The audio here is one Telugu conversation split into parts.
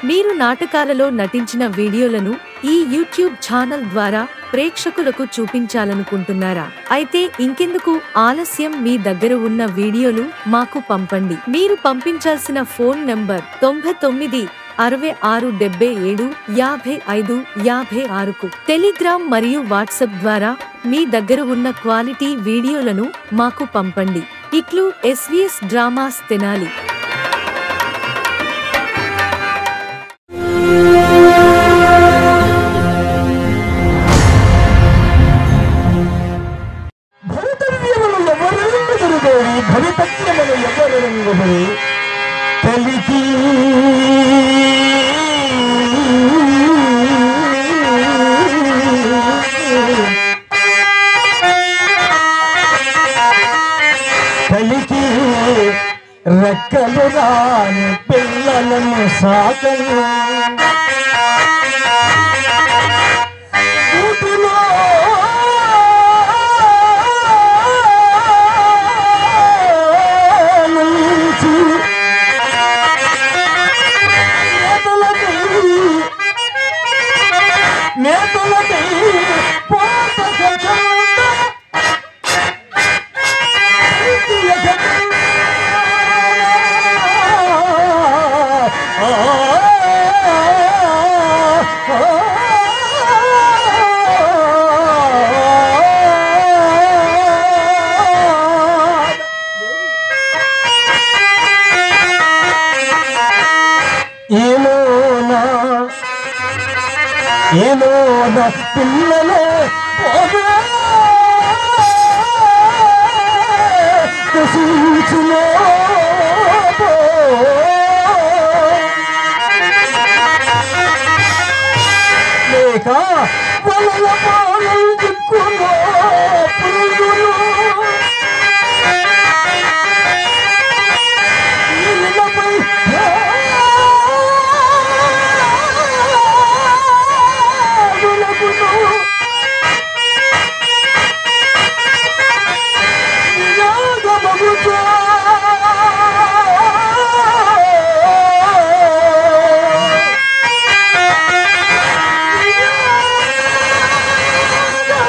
మీరు నాటకాలలో నటించిన వీడియోలను ఈ యూట్యూబ్ ఛానల్ ద్వారా ప్రేక్షకులకు చూపించాలనుకుంటున్నారా అయితే ఇంకెందుకు ఆలస్యం మీ దగ్గర ఉన్న వీడియోలు మాకు పంపండి మీరు పంపించాల్సిన ఫోన్ నంబర్ తొంభై తొమ్మిది అరవై ఆరు డెబ్బై ఏడు యాభై ఐదు యాభై ఆరుకు టెలిగ్రామ్ మరియు వాట్సాప్ ద్వారా మీ దగ్గర ఉన్న క్వాలిటీ వీడియోలను మాకు పంపండి ఇట్లు ఎస్వీఎస్ డ్రామాస్ తెనాలి భవితవ్యములు ఎవరెందురుగోరి భవితవ్యములు ఎవరెందురు కలికి కలికి రెక్కలు రాని పిల్లలను సాకలు కూతులో నుంచి నేతలకై నేతలకై పోత సచంద ప్రీతియ ఏలోనా ఏలోన పిల్లలే పోగా కసించులో లేక వలల పాలలు దిక్కులో పురుగులు నీళ్ళపై వెలుగును. నినాదమగుచా. నినాదమగుచా.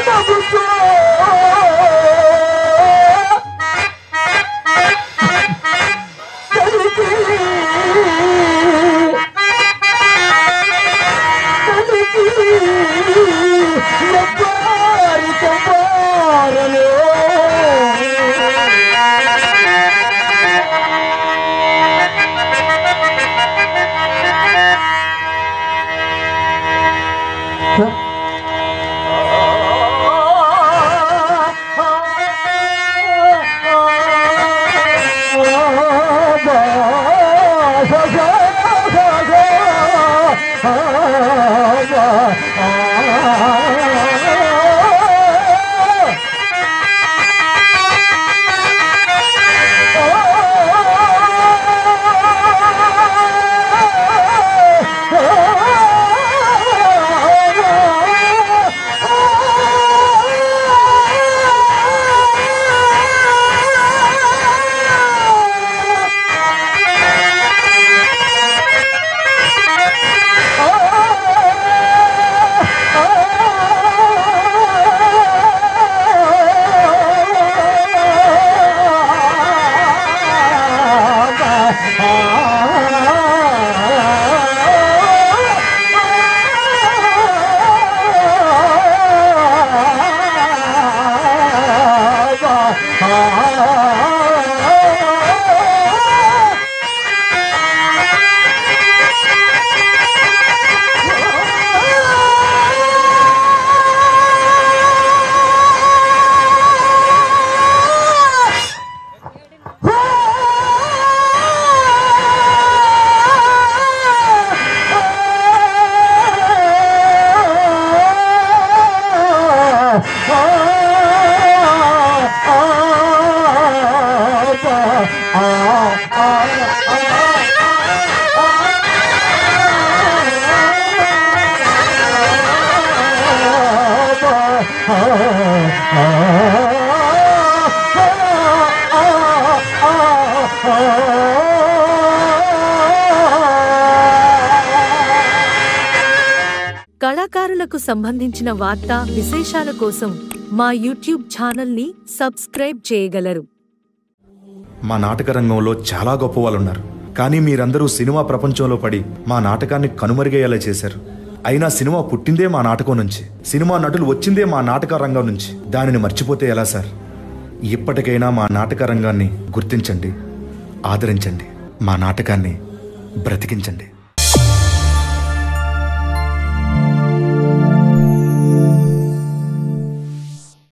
నటులకు సంబంధించిన వార్తా విశేషాల కోసం మా యూట్యూబ్ ఛానల్ని సబ్స్క్రైబ్ చేయగలరు మా నాటక రంగంలో చాలా గొప్ప వాళ్ళు ఉన్నారు కానీ మీరందరూ సినిమా ప్రపంచంలో పడి మా నాటకాన్ని కనుమరుగయ్యేలా చేశారు అయినా సినిమా పుట్టిందే మా నాటకం నుంచి సినిమా నటులు వచ్చిందే మా నాటక రంగం నుంచి దానిని మర్చిపోతే ఎలా సార్ ఇప్పటికైనా మా నాటక రంగాన్ని గుర్తించండి ఆదరించండి మా నాటకాన్ని బ్రతికించండి